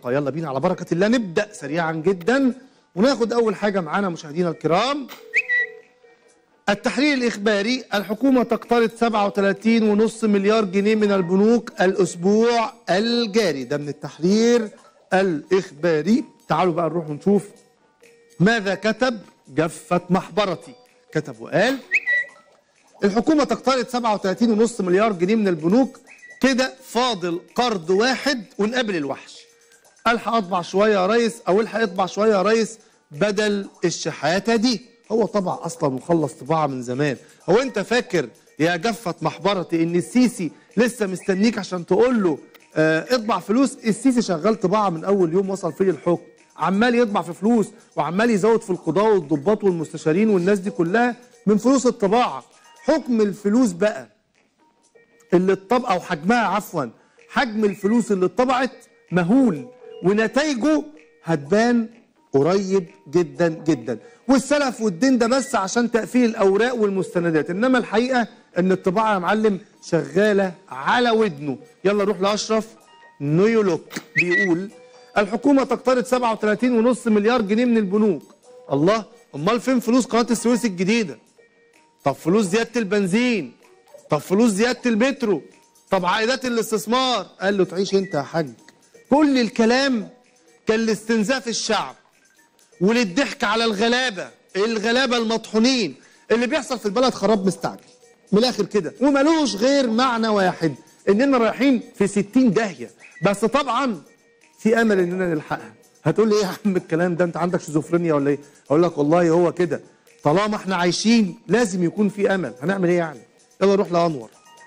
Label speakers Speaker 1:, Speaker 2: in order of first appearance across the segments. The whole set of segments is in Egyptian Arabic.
Speaker 1: طيب يلا بينا على بركه الله نبدا سريعا جدا وناخد اول حاجه معانا مشاهدينا الكرام التحرير الإخباري الحكومة تقترض 37.5 مليار جنيه من البنوك الأسبوع الجاري ده من التحرير الإخباري تعالوا بقى نروح ونشوف ماذا كتب جفة محبرتي كتب وقال الحكومة تقترض 37.5 مليار جنيه من البنوك كده فاضل قرض واحد ونقابل الوحش الحق اطبع شويه يا ريس او الحق اطبع شويه يا ريس بدل الشحاته دي هو طبع اصلا وخلص طباعه من زمان هو انت فاكر يا جفة محبرتي ان السيسي لسه مستنيك عشان تقول له اه اطبع فلوس السيسي شغال طباعه من اول يوم وصل فيه الحكم عمال يطبع في فلوس وعمال يزود في القضاء والضباط والمستشارين والناس دي كلها من فلوس الطباعه حكم الفلوس بقى اللي اتطبع او حجمها عفوا حجم الفلوس اللي اتطبعت مهول ونتائجه هتبان قريب جدا جدا والسلف والدين ده بس عشان تقفيل الاوراق والمستندات انما الحقيقه ان الطباعه يا معلم شغاله على ودنه يلا نروح لاشرف نيولوك بيقول الحكومه تقترض 37.5 مليار جنيه من البنوك الله امال فين فلوس قناه السويس الجديده طب فلوس زياده البنزين طب فلوس زياده المترو طب عائدات الاستثمار قال له تعيش انت يا حاج كل الكلام كان لاستنزاف الشعب وللضحك على الغلابه الغلابه المطحونين اللي بيحصل في البلد خراب مستعجل من الاخر كده وملوش غير معنى واحد اننا رايحين في 60 داهيه بس طبعا في امل اننا نلحقها هتقول لي ايه يا عم الكلام ده انت عندك شيزوفرينيا ولا ايه اقول لك والله هو كده طالما احنا عايشين لازم يكون في امل هنعمل ايه يعني يلا نروح لانور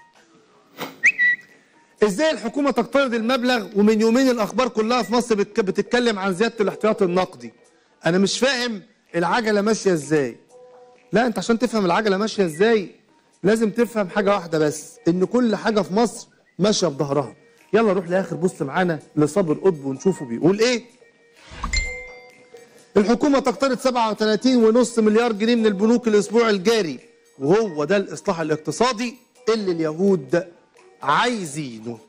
Speaker 1: ازاي الحكومه تقترض المبلغ ومن يومين الاخبار كلها في مصر بتك- بتتكلم عن زياده الاحتياط النقدي انا مش فاهم العجله ماشيه ازاي لا انت عشان تفهم العجله ماشيه ازاي لازم تفهم حاجه واحده بس ان كل حاجه في مصر ماشيه بظهرها يلا نروح لاخر بص معانا لصابر قطب ونشوفه بيقول ايه الحكومه تقترض 37.5 مليار جنيه من البنوك الاسبوع الجاري وهو ده الاصلاح الاقتصادي اللي اليهود عايزينه